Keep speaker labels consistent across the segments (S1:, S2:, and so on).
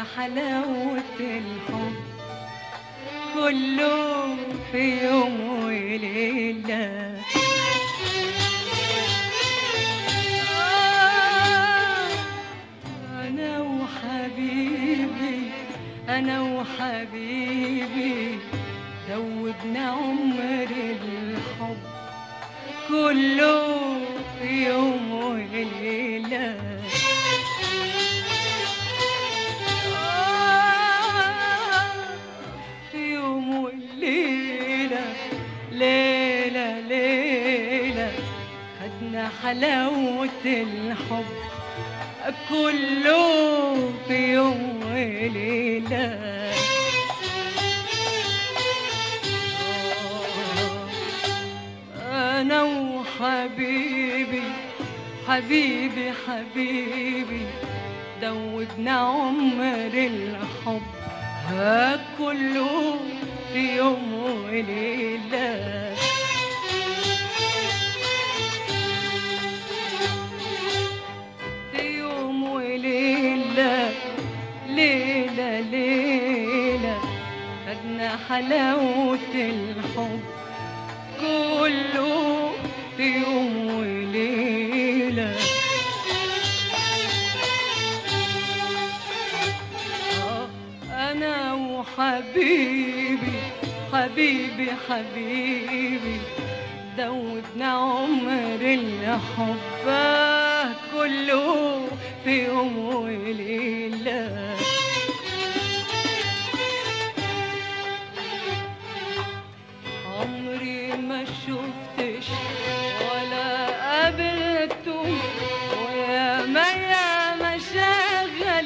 S1: خدنا حلاوة الحب كله في يوم وليلة آه، أنا وحبيبي أنا وحبيبي دوبنا عمر الحب كله في يوم وليلة آه، في يوم وليلة ليلة ليلة خدنا حلاوة الحب كله في يوم وليلة أنا وحبيبي حبيبي حبيبي دوبنا عمر الحب ها كله في يوم وليلة في يوم وليلة ليلة ليلة خدنا حلاوة الحب كله في يوم وليلة آه، أنا وحبيبي حبيبي حبيبي دوبنا عمر الحب آه، كله في يوم وليلة عمري ما شفتش ولا قابلته ويا ما يا ما شغل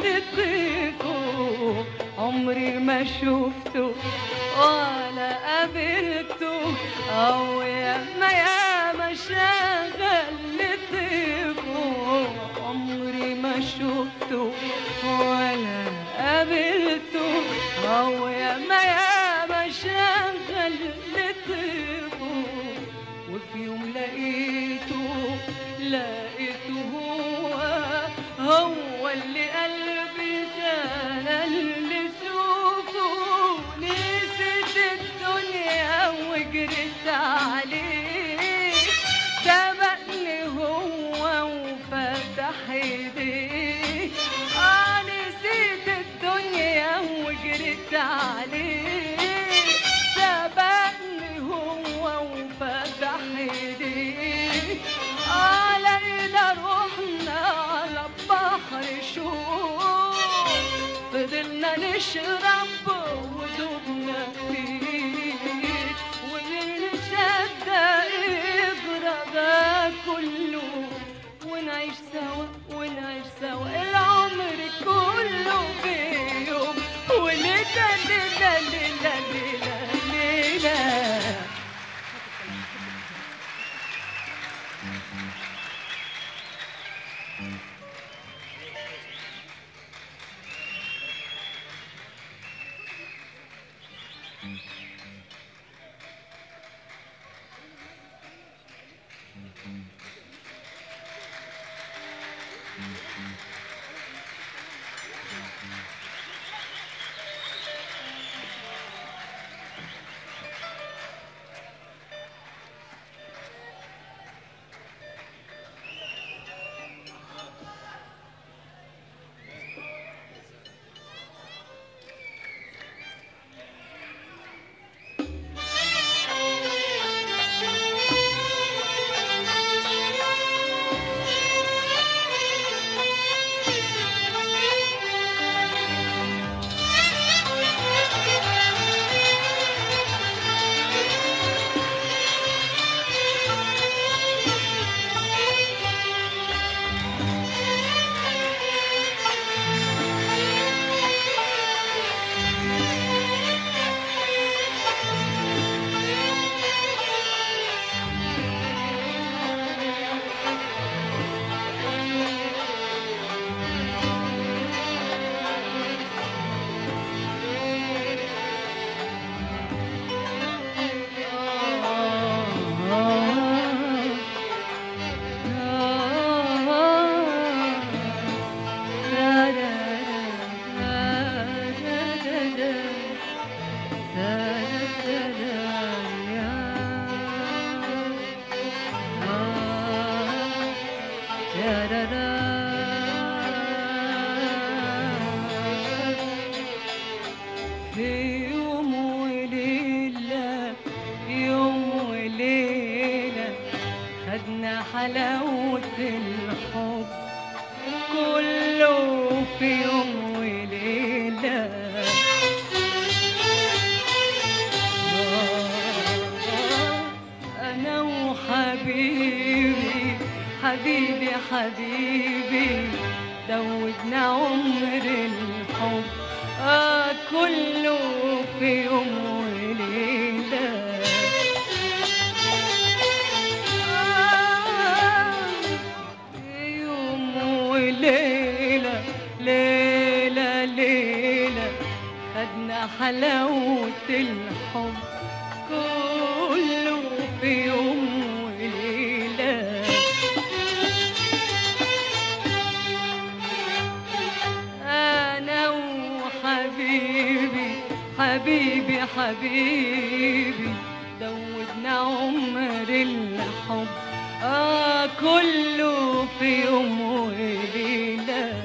S1: نطيقه عمري ما شفته ولا قابلته او يا ما يا ما شغل نطيقه عمري ما شفته ولا قابلته او يا ما يا ما شغل لطيفه وفي يوم لقيته لقيته هو هو اللي قلبي كان اللي شوفه نسيت الدنيا وجريت عليه سبقني هو وفتح ايديه اه نسيت الدنيا وجريت عليه سبقني هو وفتح ايديه اه لقينا روحنا على بحر شوق فضلنا نشرب ودوبنا فيه ونشد إبرة ده كله ونعيش سوا ونعيش سوا العمر كله في يوم وليلة ليلة ليلة ليلة ليلة حلاوة الحب كله في يوم وليلة أنا وحبيبي حبيبي حبيبي زودنا عمر الحب آه كله في يوم وليلة آه يوم وليلة ليلة ليلة خدنا حلاوة الحب كله في يوم وليلة أنا وحبيبي حبيبي حبيبي زودنا عمر الحب آه كله في يوم وليلة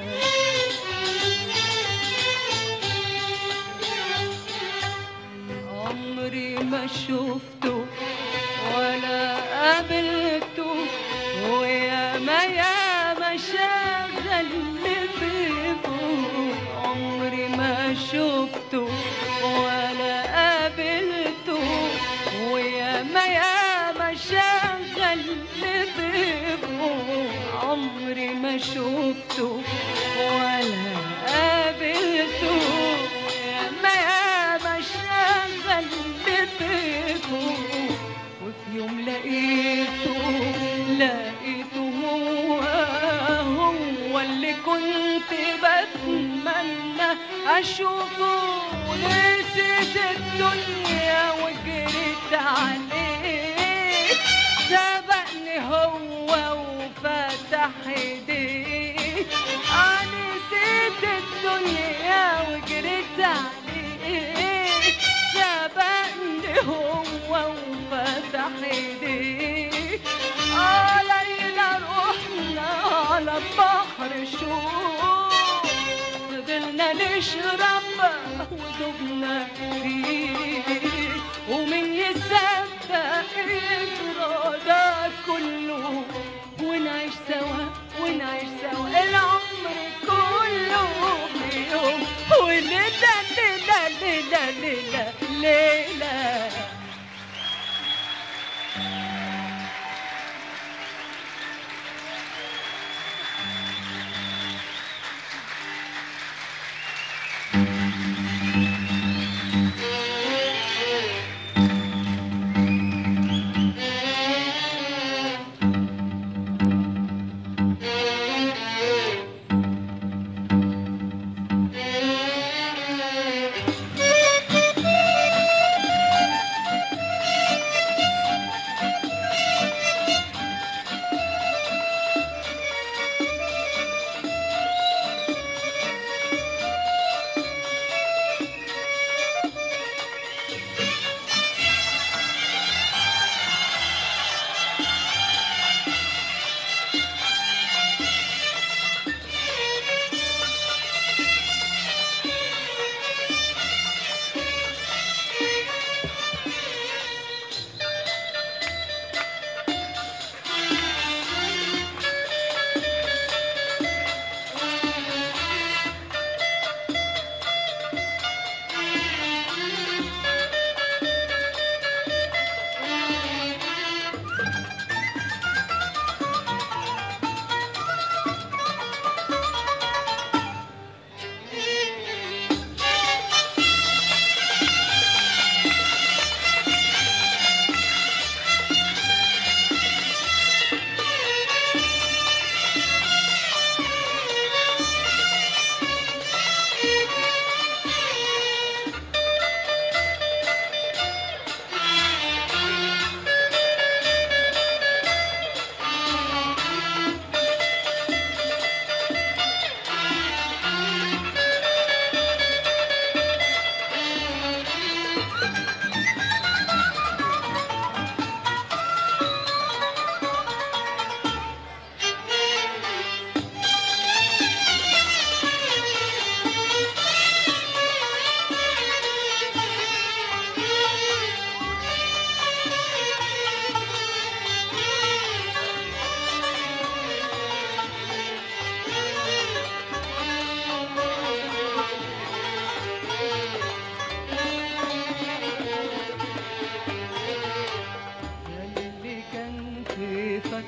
S1: عمري ما شفته ولا قابلته ويا ما يا ما شغل بيبه عمري ما شفته ولا قابلته ويا ما يا ما شغل بيبه عمري ما شفته ولا قابلته يا ما يا ما شغل بيبه وفي يوم لقيته لقيته هو هو اللي كنت بتمنى اشوفه نسيت الدنيا وجريت عليه سبقني هو وفتح ايديه آه نسيت الدنيا وجريت عليه سبقني هو وفتح ايديه آه ليلى رحنا على البحر شوق فضلنا نشرب ودوبنا فيه ومن يصدق يجرى ده كله ونعيش سوا ونعيش سوا العمر كله في يوم وليلة ليلة ليلة ليلة ليلة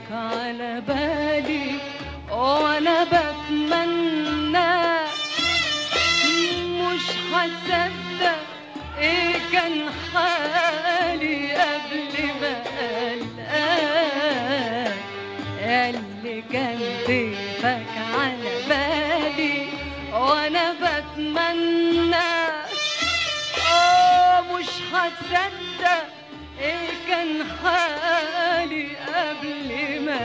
S1: على بالي وانا بتمنى مش هتصدق ايه كان حالي قبل ما قلقان اللي كان ضيفك على بالي وانا بتمنى اه مش هتصدق ايه كان حالي قبل ما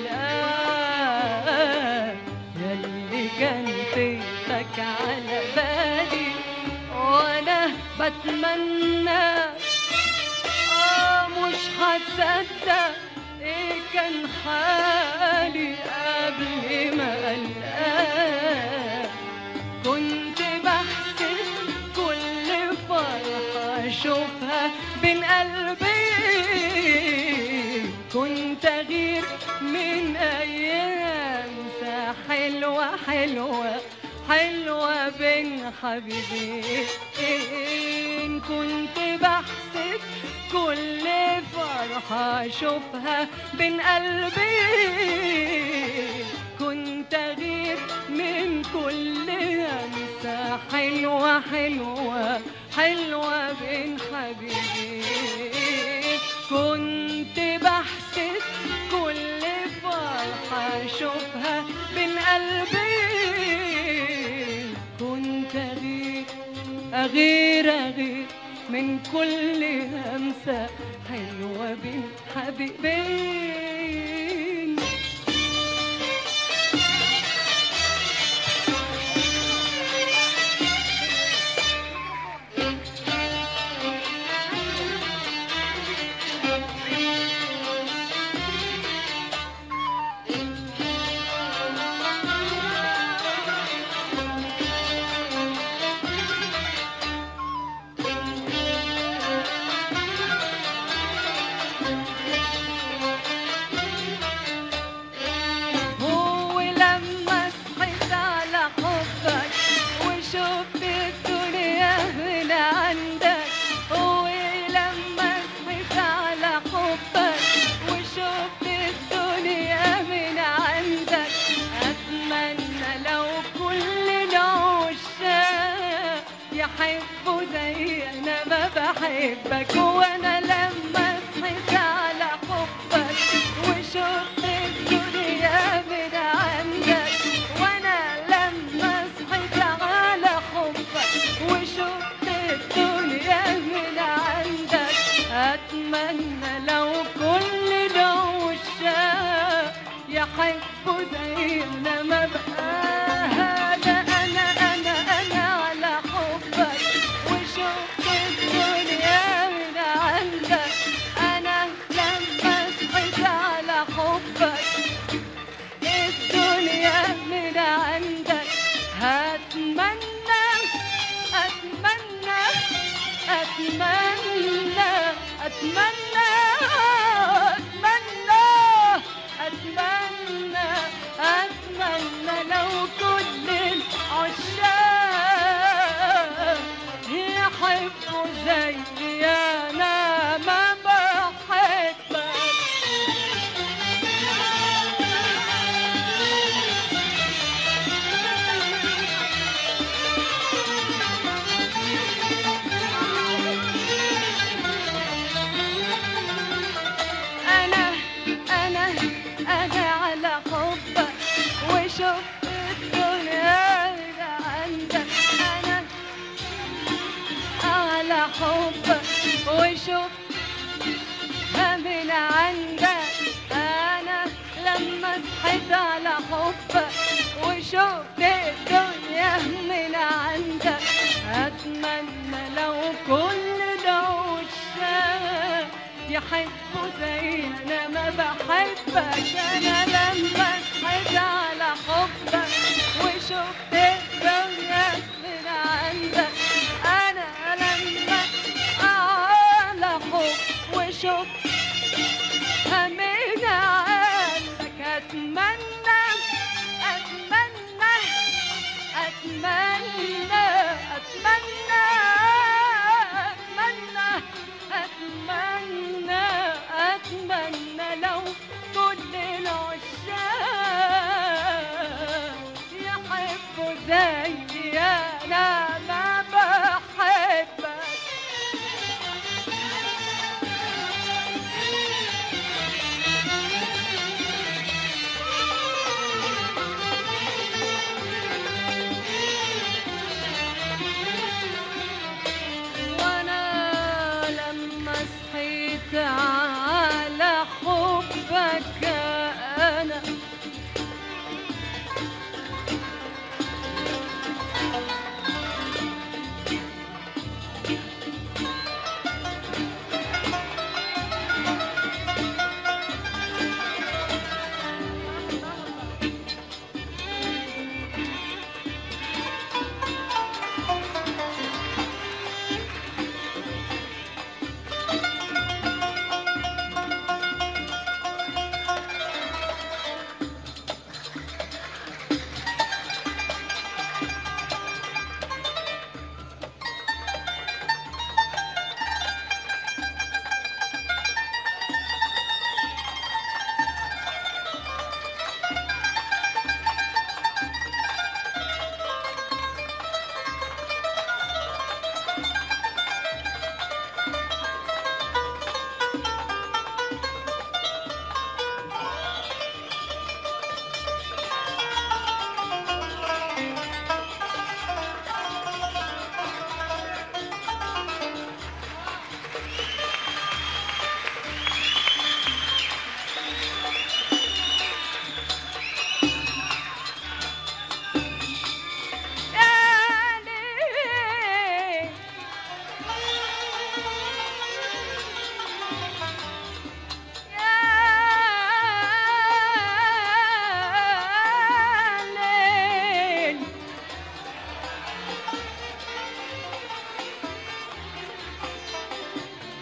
S1: قلقان ياللي كان ضيفك على بالي وانا بتمنى اه مش هتصدق ايه كان حالي قبل ما قلقان كنت بحسب كل فرحة أشوفها بين قلبي كنت أغير من أيام حلوة حلوة حلوة بين حبيبين كنت بحسب كل فرحة أشوفها بين قلبي كنت أغير من كل همسة حلوة حلوة حلوة بين حبيبين كنت بحسب كل فرحة أشوفها بين قلبي كنت أغير أغير أغير من كل همسة حلوة بين حبيبين هو لما صحيت على حبك وشفت الدنيا من عندك هو لما صحيت على حبك وشفت الدنيا من عندك أتمنى لو كل العشاق يحبوا زي أنا ما بحبك وأنا لما صحيت على حبك وشفت الدنيا من عندك وانا لما صحيت على حبك وشفت الدنيا من عندك اتمنى لو كل العشاق يحبوا زي انا ما بقى انا انا انا انا على حبك وشفت الدنيا من عندك انا لما صحيت على حبك الدنيا من عندك هتمنى أتمنى أتمنى أتمنى أتمنى أتمنى أتمنى لو كل العشاق يحبوا زي أنا ما بحبك أنا أنا أنا على حبك وشفت الدنيا من عندك أنا على حبك وشفتها من عندك أنا لما صحيت على حبك وشفت الدنيا من عندك أتمنى لو كل العشاق يحبوا زي أنا ما بحبك أنا لما صحيت على حبك وشفت الدنيا من عندك أنا لما على حب وشفت من عندك أتمنى أتمنى أتمنى أتمنى أتمنى أتمنى أتمنى لو كل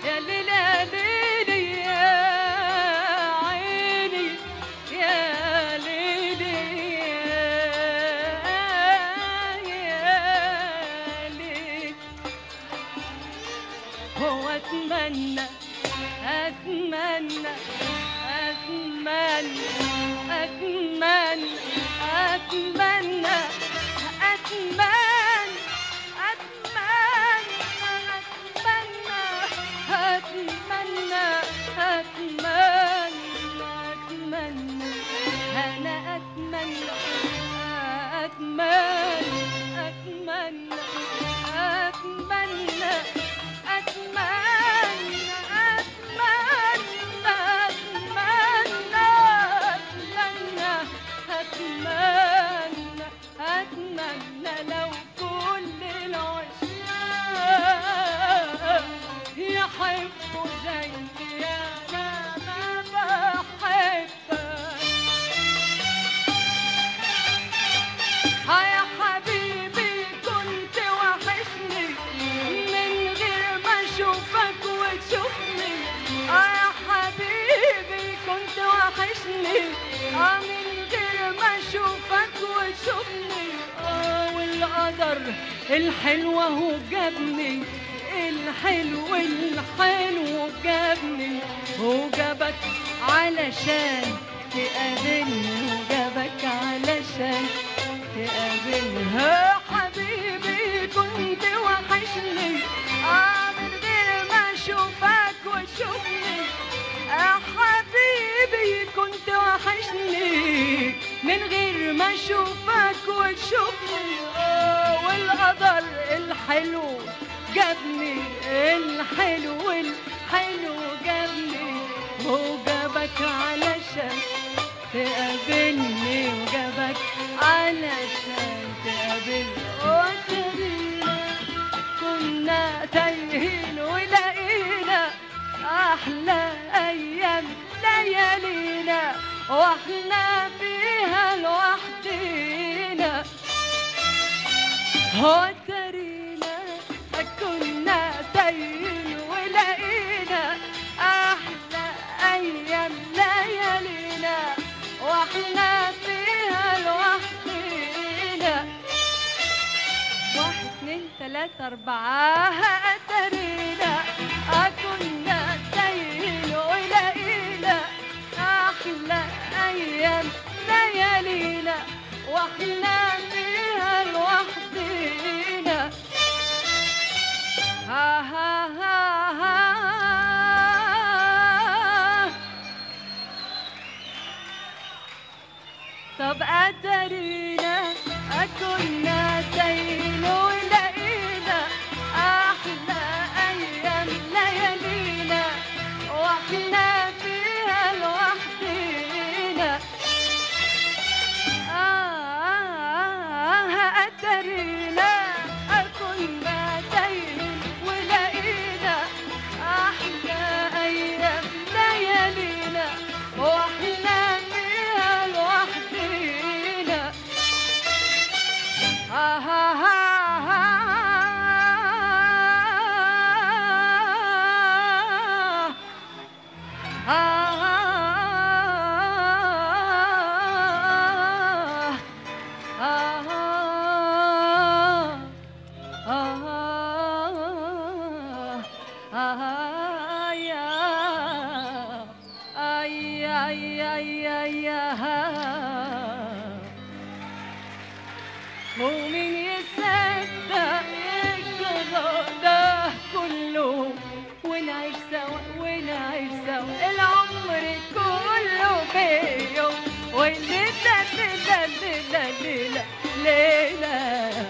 S1: يا ليل يا ليل يا عيني يا ليل يا ليل هو اتمنى اتمنى اتمنى اتمنى اتمنى اتمنى اتمنى اتمنى اتمنى انا اتمنى اتمنى اتمنى اتمنى اتمنى اتمنى اتمنى اتمنى اتمنى لو كل العشاق يحبوا زي انا ما بحبك ها يا حبيبي كنت وحشني من غير ما اشوفك وتشوفني اه يا حبيبي كنت وحشني اه من غير ما اشوفك وتشوفني اه والقدر الحلو هو جابني الحلو الحلو جابني وجابك علشان تقابلني وجابك علشان تقابلها حبيبي كنت وحشني اه من غير ما اشوفك وتشوفني يا حبيبي كنت وحشني من غير ما اشوفك وتشوفني آه والقدر الحلو جابني الحلو الحلو جابني وجابك علشان تقابلني وجابك علشان تقابلني وترينا كنا تايهين ولقينا احلى ايام ليالينا واحنا فيها لوحدينا هو ترينا كنا تايهين ولقينا احلى ايام ليالينا واحنا فيها لوحدينا واحد اتنين تلاتة أربعة أترينا كنا تايهين ولقينا أحلى أيام ليالينا واحنا فيها لوحدينا ها ها ها ها طب أترينا كنا تايهين ولقينا أحلى أيام ليالينا واحنا فيها لوحدينا آه أترينا كنا تايهين ولقينا أحلى أيام ليالينا واحنا فيها لوحدينا آه آه آه آه ومين يصدق يجرى ده كله ونعيش سوا ونعيش سوا العمر كله بيوم والليلة ليلة ليلة ليلة ليلة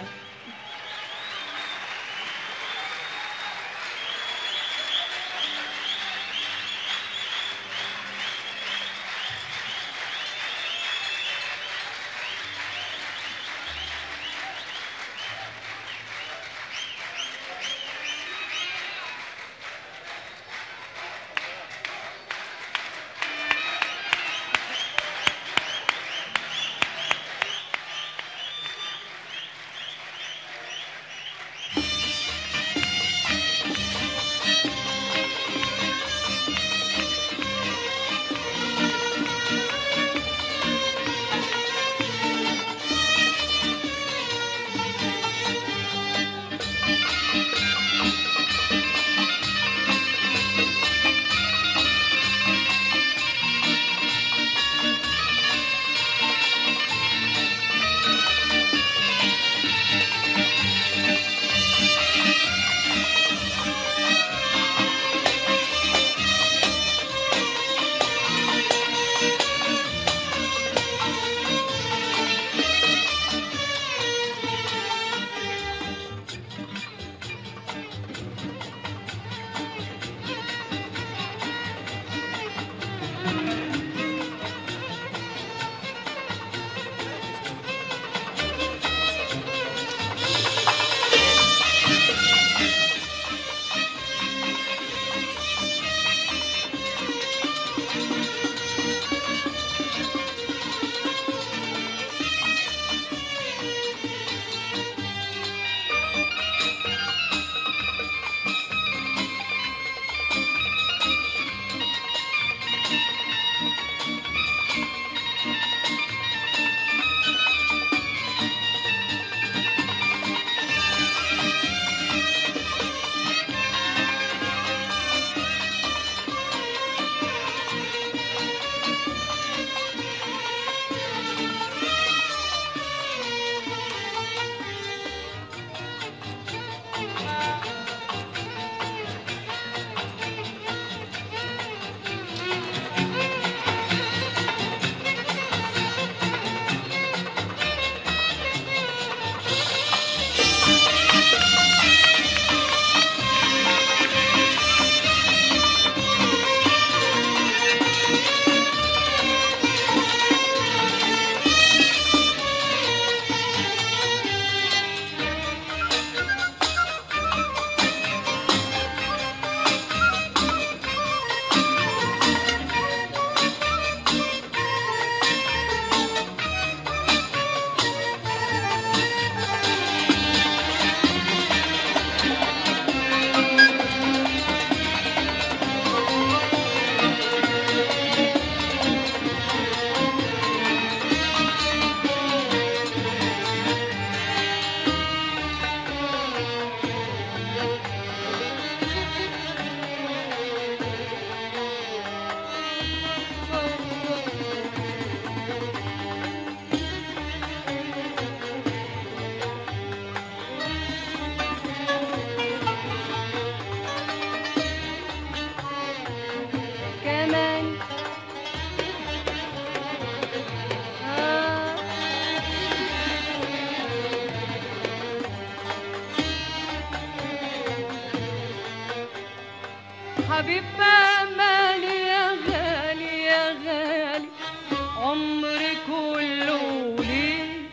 S1: حبيب امالي يا غالي يا غالي عمري كله ليك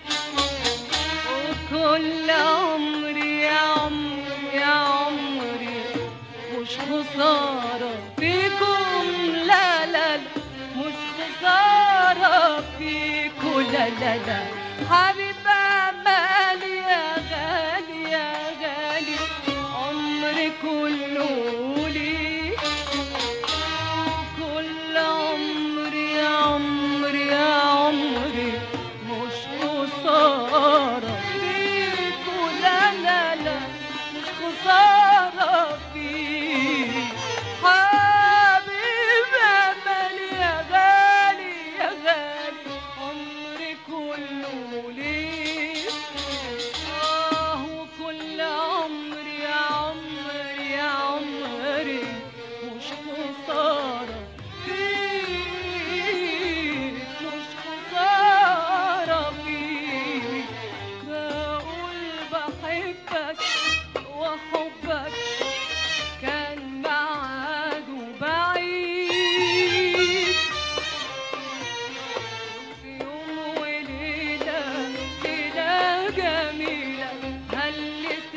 S1: وكل عمري يا عمري يا عمري مش خسارة فيكم لا لا لا مش خسارة فيكم لا لا لا حبيب أمالي يا غالي يا غالي عمري كله ليك كل عمري يا عمري يا عمري مش خسارة فيك لا لا لا مش خسارة فيك حبيب أملي يا غالي يا غالي عمري كله ليك آه وكل عمري يا عمري يا عمري مش خسارة فيك مش خسارة فيك بقول بحبك وحبك كان بعد وبعيد في يوم وليلة ليلة جميلة هلت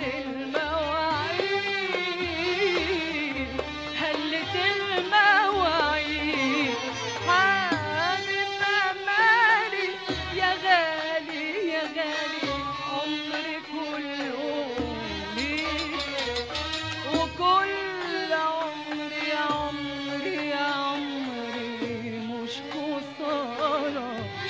S1: المواعيد هلت المواعيد حبيب أمالي يا غالي يا غالي عمري كله ليك وكل عمري يا عمري يا عمري مش خسارة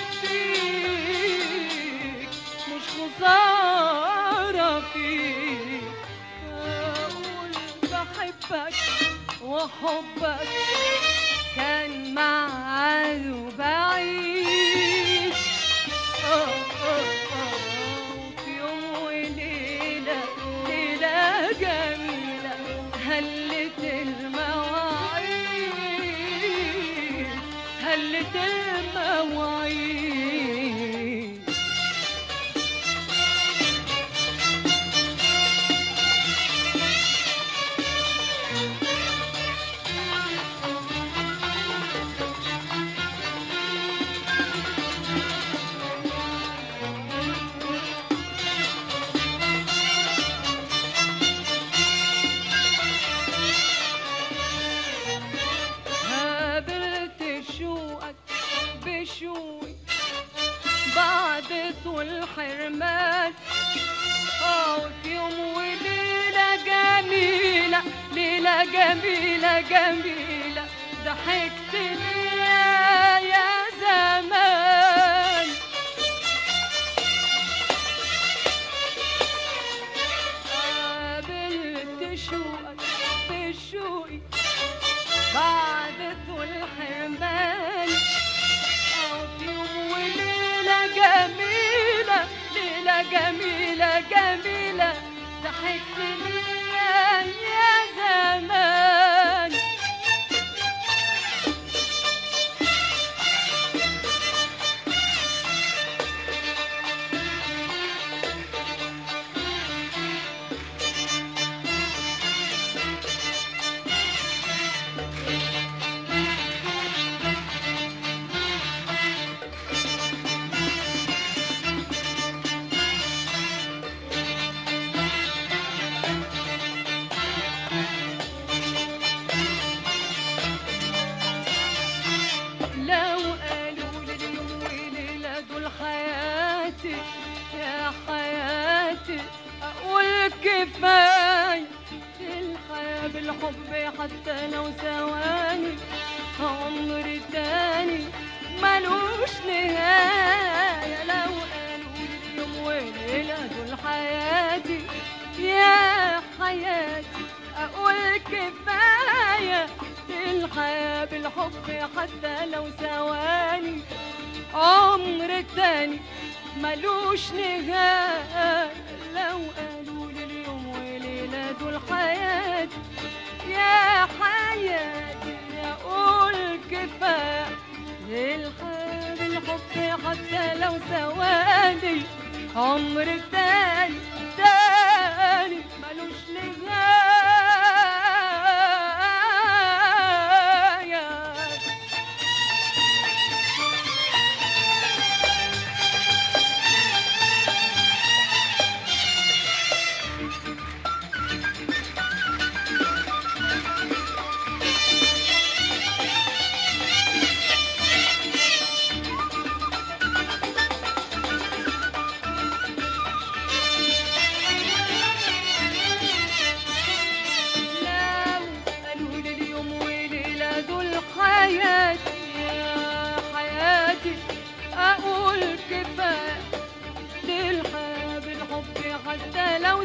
S1: فيك مش خسارة فيك أقول بحبك وحبك كان معاد وبعيد آه، آه، آه، وفي يوم وليلة ليلة جميلة هلت المواعيد هلت المواعيد قابلت شوقك بشوقي بعد طول حرمان اه في يوم وليلة جميلة ليلة جميلة جميلة ضحكت ليا يا زمان قابلت شوقك بشوقي بعد طول حرمان أو في يوم وليلة جميلة ليلة جميلة جميلة ضحكت ليا يا زمان لو قالوا لي اليوم وليلة دول حياتي يا حياتي أقول كفاية الحياة بالحب حتى لو ثواني عمر تاني ملوش نهاية لو قالوا لي اليوم وليلة دول حياتي يا حياتي أقول كفاية الحياة بالحب حتى لو ثواني عمر تاني ملوش نهاية لو قالوا لي اليوم وليلة دول حياتي يا حياتي أقول كفاية الحياة بالحب حتى لو ثواني عمر تاني تاني ملوش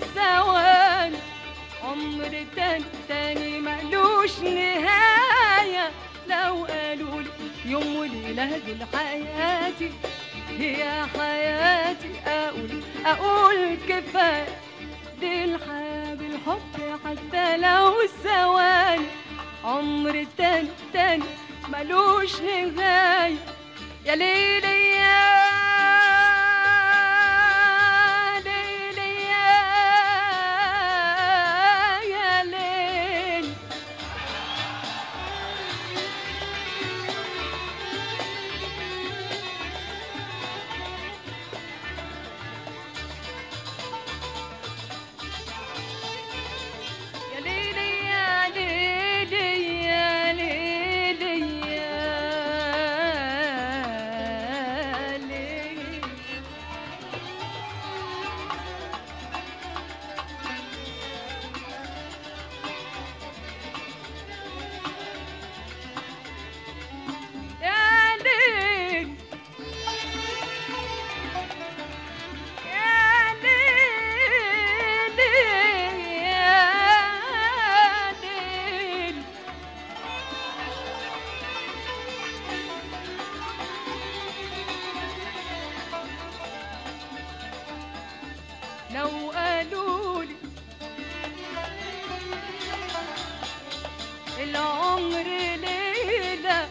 S1: الثواني عمر تاني تاني ملوش نهاية لو قالوا لي يوم وليلة دول حياتي هي حياتي أقول أقول كفاية دي الحياة بالحب حتى لو ثواني عمر تاني تاني ملوش نهاية يا ليلي يا ليلي يا يا ليل يا ليلي يا ليلي يا ليلي يا ليلي يا ليل يا ليل يا ليل لو قالوا لي العمر ليله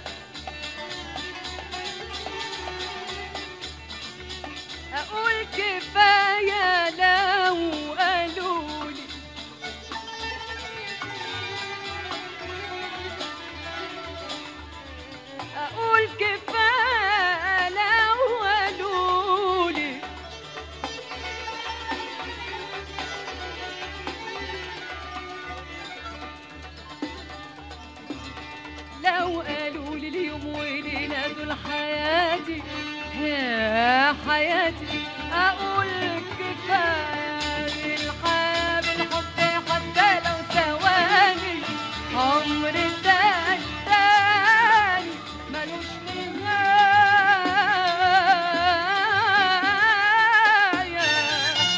S1: أقول كفاية لو قالوا لي أقول كفاية لو قالوا لي لو قالوا لي اليوم وليلة دول حياتي يا حياتي أقول كفاية الحياة بالحب حتى لو ثواني عمر تاني تاني ملوش نهاية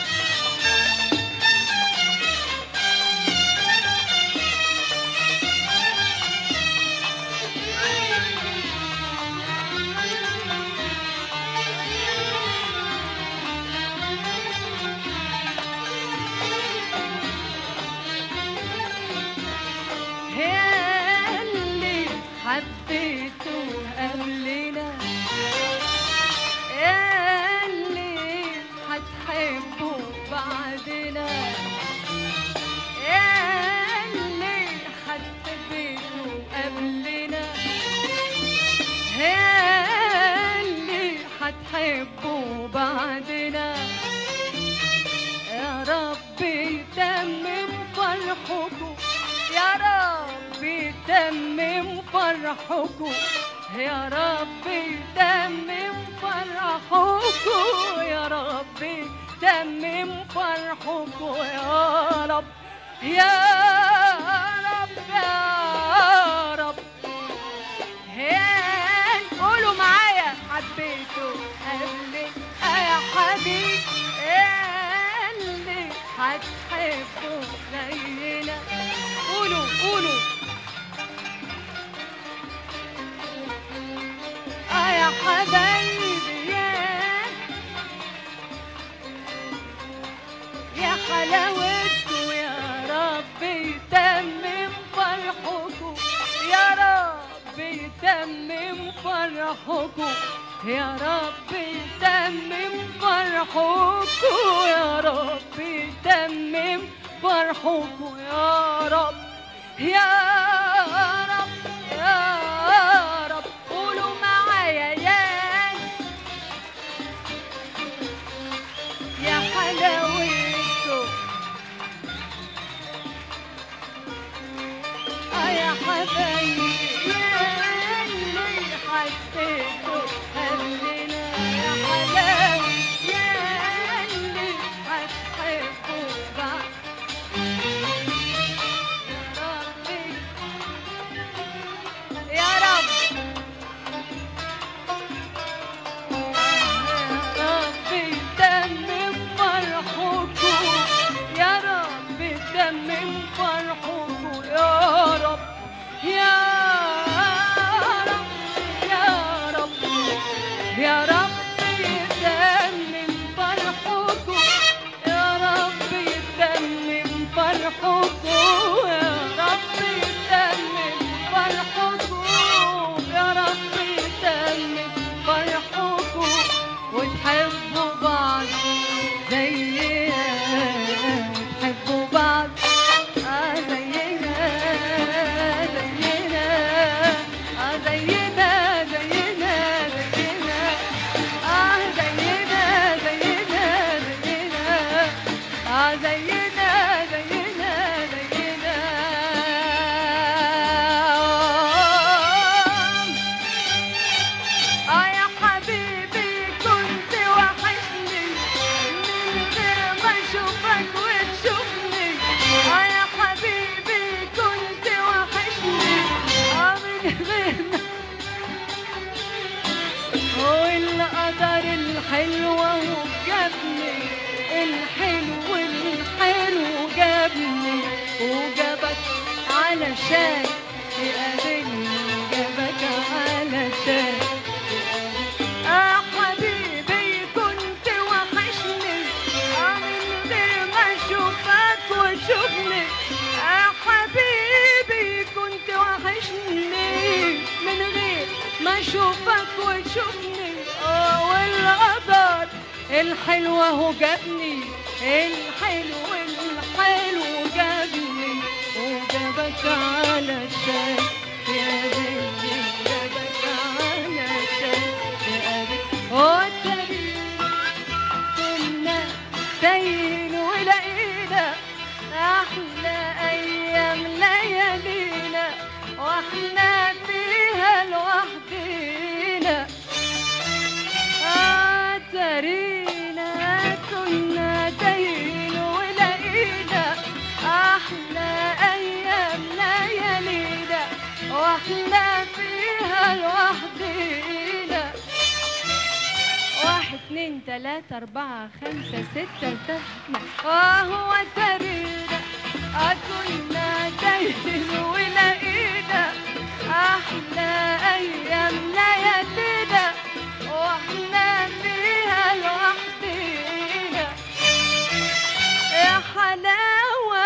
S1: هي اللي حبيته قبلنا يا اللي هتحبه بعدنا يا اللي حبيته قبلنا يا اللي هتحبه بعدنا يا رب يتمم فرحكم يا رب يتمم فرحكم يا رب يتمم فرحكم يا رب يتمم فرحكم يا رب يا رب يا رب هان قولوا معايا حبيته قلبي يا حبيبي اللي هتحبه زينا قولوا قولوا اه يا حبايبي يا يا حلاوتكم يا رب يتمم فرحكم يا رب يتمم فرحكم يا رب يتمم فرحكم يا رب يتمم فرحكم يا رب يا رب يا رب قولوا معايا يا يا حلاوته اه يا حبايبي يا اللي حسيته قبلنا يا حلاوة يا اللي هتحبه بعد يا ربي الحلوة وجابني الحلو الحلو جابني وجابك علشان تقابلني جابك علشان آه حبيبي كنت وحشني آه من غير ما اشوفك واشوفني آه حبيبي كنت وحشني من غير ما اشوفك واشوفني اه والقدر الحلوة هو جابني الحلو الحلو جابني وجابك علشان تقابلني جابك علشان تقابلني والدليل كنا تايهين ولقينا احلى ايام ليالينا واحنا فيها لوحدينا آه ترينا كنا تايهين ولقينا احلى ايام ليالينا واحنا فيها لوحدينا واحد اتنين تلاتة أربعة خمسة ستة سبعة وهو ترينا كنا تايهين ولقينا أحلى أيام ليالينا وإحنا فيها لوحدينا يا حلاوة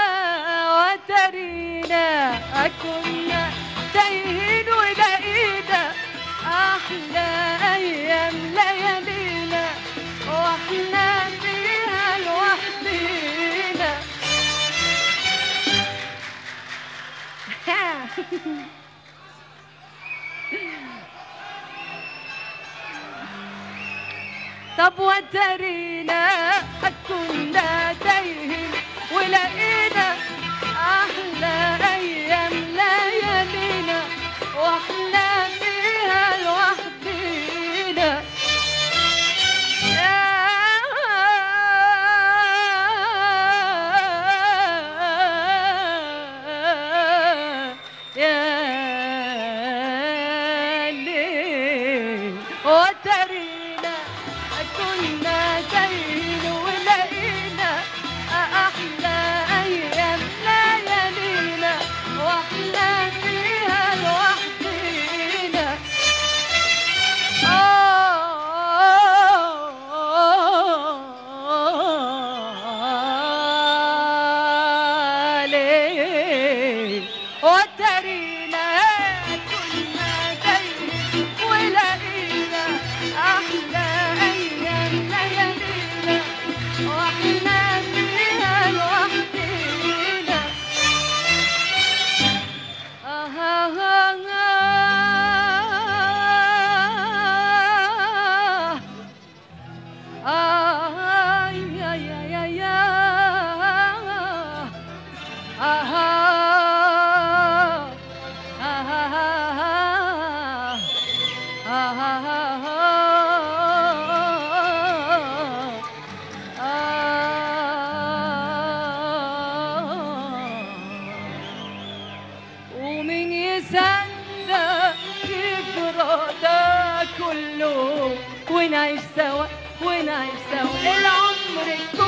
S1: وترينا كنا تايهين ولقينا أحلى أيام ليالينا وإحنا فيها لوحدينا طب وترينا كنا تايهين ولقينا أحلى أيام ليالينا وإحنا فيها لوحدينا يا يا ليل وترينا كنا تايهين ولقينا أحلى أيام ليالينا وإحنا فيها لوحدينا وترينا كنا دايما ولقينا أحلى أيام ليالينا وإحنا فيها لوحدينا ومن يصدق يجرى ده كله ونعيش سوا ونعيش سوا العمر كله